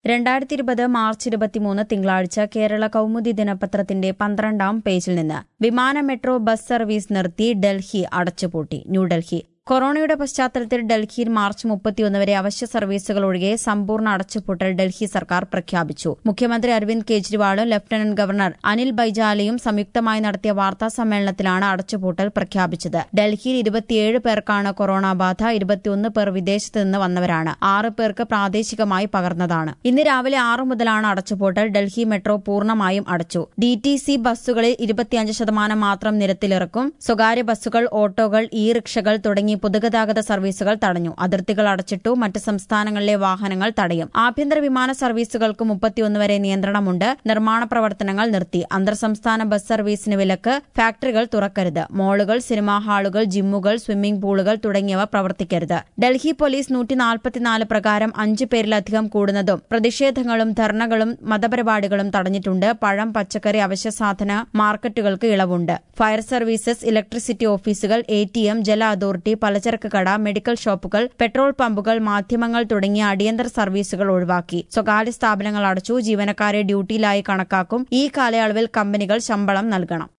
രണ്ടായിരത്തി ഇരുപത് മാർച്ച് ഇരുപത്തിമൂന്ന് തിങ്കളാഴ്ച കേരള കൗമുദി ദിനപത്രത്തിന്റെ പന്ത്രണ്ടാം പേജിൽ നിന്ന് വിമാന മെട്രോ ബസ് സർവീസ് നിർത്തി ഡൽഹി അടച്ചുപൂട്ടി ന്യൂഡൽഹി കൊറോണയുടെ പശ്ചാത്തലത്തിൽ ഡൽഹിയിൽ മാർച്ച് മുപ്പത്തിയൊന്ന് വരെ അവശ്യ സർവീസുകൾ ഒഴികെ സമ്പൂർണ്ണ അടച്ചുപൂട്ടൽ ഡൽഹി സർക്കാർ പ്രഖ്യാപിച്ചു മുഖ്യമന്ത്രി അരവിന്ദ് കെജ്രിവാളും ലഫ്റ്റനന്റ് ഗവർണർ അനിൽ ബൈജാലയും സംയുക്തമായി നടത്തിയ വാർത്താ സമ്മേളനത്തിലാണ് അടച്ചുപൂട്ടൽ പ്രഖ്യാപിച്ചത് ഡൽഹിയിൽ ഇരുപത്തിയേഴ് പേർക്കാണ് കൊറോണ ബാധ ഇരുപത്തിയൊന്ന് പേർ വിദേശത്ത് നിന്ന് വന്നവരാണ് ആറ് പേർക്ക് പ്രാദേശികമായി പകർന്നതാണ് ഇന്ന് രാവിലെ ആറ് മുതലാണ് അടച്ചുപൂട്ടൽ ഡൽഹി മെട്രോ പൂർണ്ണമായും അടച്ചു ഡി ടി സി ബസ്സുകളിൽ ഇരുപത്തിയഞ്ച് ശതമാനം മാത്രം നിരത്തിലിറക്കും സ്വകാര്യ ബസ്സുകൾ ഓട്ടോകൾ ഇ റിക്ഷകൾ തുടങ്ങി പൊതുഗതാഗത സർവീസുകൾ തടഞ്ഞു അതിർത്തികൾ അടച്ചിട്ടു മറ്റ് സംസ്ഥാനങ്ങളിലെ വാഹനങ്ങൾ തടയും ആഭ്യന്തര വിമാന സർവീസുകൾക്ക് മുപ്പത്തിയൊന്ന് വരെ നിയന്ത്രണമുണ്ട് നിർമ്മാണ പ്രവർത്തനങ്ങൾ നിർത്തി അന്തർ സംസ്ഥാന ബസ് സർവീസിന് വിലക്ക് ഫാക്ടറികൾ തുറക്കരുത് മോളുകൾ സിനിമാ ഹാളുകൾ ജിമ്മുകൾ സ്വിമ്മിംഗ് പൂളുകൾ തുടങ്ങിയവ പ്രവർത്തിക്കരുത് ഡൽഹി പോലീസ് നൂറ്റി നാൽപ്പത്തിനാല് പ്രകാരം അഞ്ചു പേരിലധികം കൂടുന്നതും പ്രതിഷേധങ്ങളും ധർണകളും മതപരിപാടികളും തടഞ്ഞിട്ടുണ്ട് പഴം പച്ചക്കറി അവശ്യ സാധന മാർക്കറ്റുകൾക്ക് ഇളവുണ്ട് ഫയർ സർവീസസ് ഇലക്ട്രിസിറ്റി ഓഫീസുകൾ എ ടി എം ജല അതോറിറ്റി പലചരക്ക് കട മെഡിക്കൽ ഷോപ്പുകൾ പെട്രോൾ പമ്പുകൾ മാധ്യമങ്ങൾ തുടങ്ങിയ അടിയന്തര സർവീസുകൾ ഒഴിവാക്കി സ്വകാര്യ സ്ഥാപനങ്ങൾ അടച്ചു ജീവനക്കാരെ ഡ്യൂട്ടിയിലായി കണക്കാക്കും ഈ കാലയളവിൽ കമ്പനികൾ ശമ്പളം നൽകണം